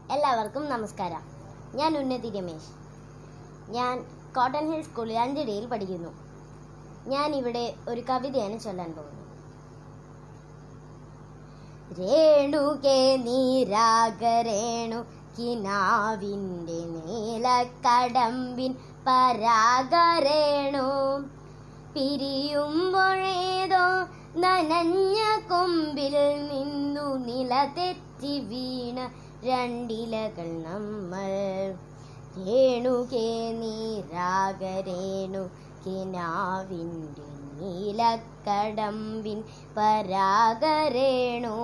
എല്ലാവർക്കും നമസ്കാരം ഞാൻ ഉന്നതി രമേശ് ഞാൻ കോട്ടൺ ഹിൽ സ്കൂളിൽ അഞ്ചടിയിൽ പഠിക്കുന്നു ഞാൻ ഇവിടെ ഒരു കവിതയാണ് ചൊല്ലാൻ പോകുന്നത് രേണുകെ നീരാഗരേണു കിനാവിൻ്റെ നീലക്കടമ്പിൻ പരാഗരേണു പിരിയുമ്പോഴേതോ നനഞ്ഞ കൊമ്പിൽ നിന്നു നിലതെറ്റി വീണ രണ്ടിലകൾ നമ്മൾ രേണുകേ നീരാഗരേണു കിനാവിൻ്റെ നീലക്കടമ്പിൻ പരാഗരേണു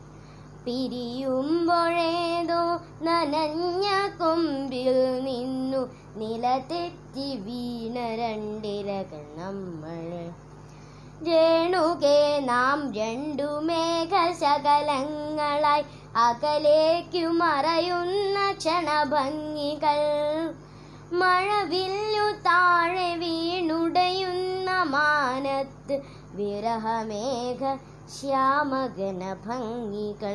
പിരിയുമ്പോഴേതോ നനഞ്ഞ കൊമ്പിൽ നിന്നു നിലതെറ്റി വീണ രണ്ടിലകൾ നമ്മൾ രേണുകെ നാം രണ്ടു മേഘശകലങ്ങളായി അകലേക്കു മറയുന്ന ക്ഷണഭംഗികൾ മഴവില്ലു താഴെ വീണുടയുന്ന മാനത്ത് വിരഹമേഘ ശ്യാമഗന ഭംഗികൾ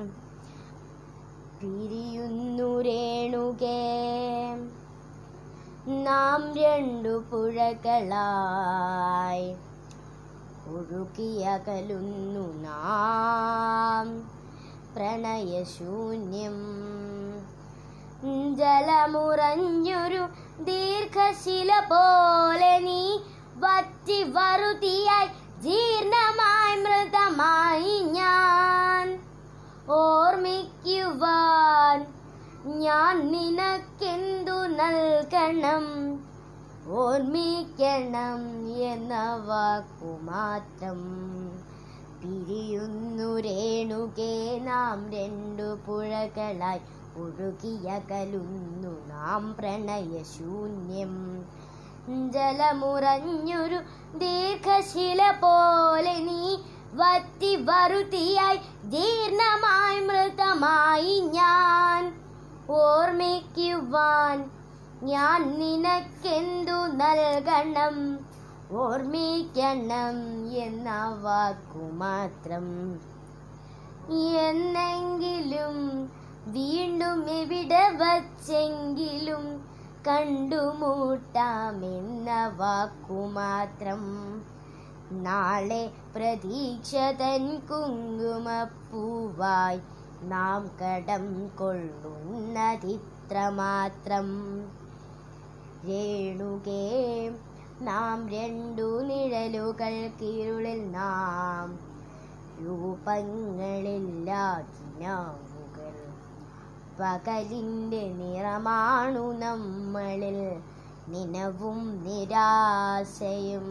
പിരിയുന്നു രേണുകേ നാം രണ്ടു പുഴകളായി ഒഴുകിയകലുന്നു നാം പ്രണയശൂന്യം ജലമുറഞ്ഞൊരു ദീർഘശില പോലെ നീ വറ്റി വറുതിയായി ജീർണമായി മൃതമായി ഞാൻ ഓർമ്മിക്കുവാൻ ഞാൻ നിനക്കെന്തു നൽകണം ഓർമ്മിക്കണം എന്ന വാക്കു മാത്രം പിരിയുന്നു രേണുകേ നാം രണ്ടു പുഴകളായി ഒഴുകിയകലുന്നു നാം പ്രണയശൂന്യം ജലമുറഞ്ഞൊരു ദീർഘശില പോലെ നീ വറ്റി വറുതിയായി ജീർണമായി മൃതമായി ഞാൻ ഓർമ്മിക്കുവാൻ ഞാൻ നിനക്കെന്തു നൽകണം ഓർമ്മിക്കണം എന്ന വാക്കു മാത്രം എന്നെങ്കിലും വീണ്ടും എവിടെ വച്ചെങ്കിലും കണ്ടുമുട്ടാമെന്ന വാക്കു മാത്രം നാളെ പ്രതീക്ഷ തൻ കുങ്കുമപ്പൂവായി നാം കടം കൊള്ളുന്നതിത്ര മാത്രം രേണുകേ നാം രണ്ടു നിഴലുകൾക്കിരുളിൽ നാം രൂപങ്ങളില്ലാതിനാവുകൾ പകലിൻ്റെ നിറമാണു നമ്മളിൽ നിനവും നിരാശയും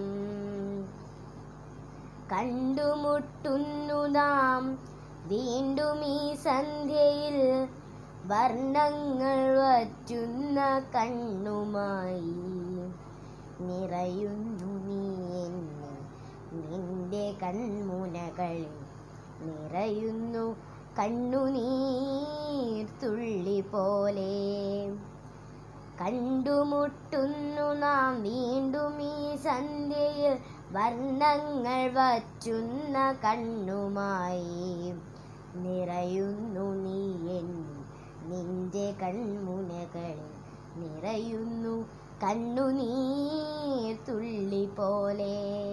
കണ്ടുമുട്ടുന്നു നാം വീണ്ടും ഈ സന്ധ്യയിൽ വർണ്ണങ്ങൾ വറ്റുന്ന കണ്ണുമായി നിറയുന്നു നീ എന്നിൽ നിന്റെ കൺമുനകളിൽ നിറയുന്നു കണ്ണുനീർ തുള്ളി പോലെ കണ്ടുമുട്ടുന്നു നാം വീണ്ടും ഈ സന്ധ്യയിൽ വർണ്ണങ്ങൾ വറ്റുന്ന കണ്ണുമായി നിറയുന്നു നീ എന്നിൽ നിന്റെ കൺമുനകളിൽ നിറയുന്നു കണ്ണുനീർ തുള്ളി പോലെ